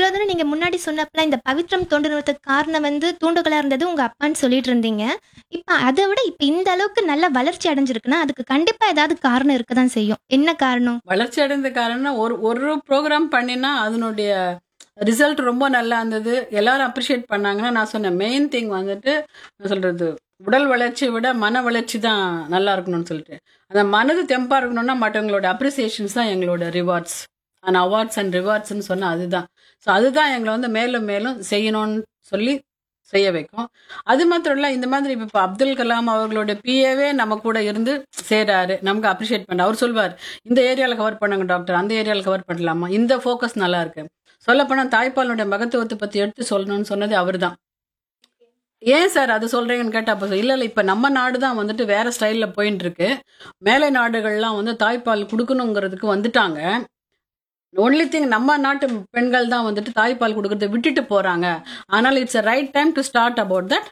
இவ்வளோ தூரம் நீங்கள் முன்னாடி சொன்னப்பல இந்த பவித்ரம் தோன்றுனதுக்கு காரணம் வந்து தூண்டுகோலாக இருந்தது உங்கள் அப்பான்னு சொல்லிட்டு இருந்தீங்க இப்போ அதை விட இப்போ இந்த அளவுக்கு நல்ல வளர்ச்சி அடைஞ்சிருக்குன்னா அதுக்கு கண்டிப்பாக ஏதாவது காரணம் இருக்க தான் செய்யும் என்ன காரணம் வளர்ச்சி அடைந்த காரணம் ஒரு ஒரு ப்ரோக்ராம் பண்ணினா அதனுடைய ரிசல்ட் ரொம்ப நல்லா இருந்தது எல்லாரும் அப்ரிஷியேட் பண்ணாங்கன்னா நான் சொன்ன மெயின் திங் வந்துட்டு நான் சொல்றது உடல் வளர்ச்சியை விட மன வளர்ச்சி தான் நல்லா இருக்கணும்னு சொல்லிட்டு அந்த மனது தெம்பா இருக்கணும்னா மற்றவங்களோட அப்ரிசியேஷன்ஸ் தான் எங்களோட ரிவார்ட்ஸ் அண்ட் அவார்ட்ஸ் அண்ட் ரிவார்ட்ஸ்னு சொன்னால் அதுதான் ஸோ அதுதான் எங்களை வந்து மேலும் மேலும் செய்யணும்னு சொல்லி செய்ய வைக்கும் அது மாத்திரம் இல்லை இந்த மாதிரி இப்போ அப்துல் கலாம் அவர்களோட பிஏவே நம்ம கூட இருந்து செய்கிறாரு நமக்கு அப்ரிஷியேட் பண்ண அவர் சொல்வார் இந்த ஏரியாவில் கவர் பண்ணுங்க டாக்டர் அந்த ஏரியாவில் கவர் பண்ணலாமா இந்த ஃபோக்கஸ் நல்லா இருக்கு சொல்லப்போனால் தாய்ப்பாலுடைய மகத்துவத்தை பற்றி எடுத்து சொல்லணும்னு சொன்னது அவர் தான் ஏன் சார் அது சொல்றீங்கன்னு கேட்டா அப்போ இல்லை இல்லை இப்போ நம்ம நாடு தான் வந்துட்டு வேற ஸ்டைலில் போயின்னு இருக்கு மேலை நாடுகள்லாம் வந்து தாய்ப்பால் கொடுக்கணுங்கிறதுக்கு வந்துட்டாங்க ஒன்லி திங் நம்ம நாட்டு பெண்கள் தான் வந்துட்டு தாய்ப்பால் கொடுக்கறத விட்டுட்டு போறாங்க ஆனால் it's right time to start about that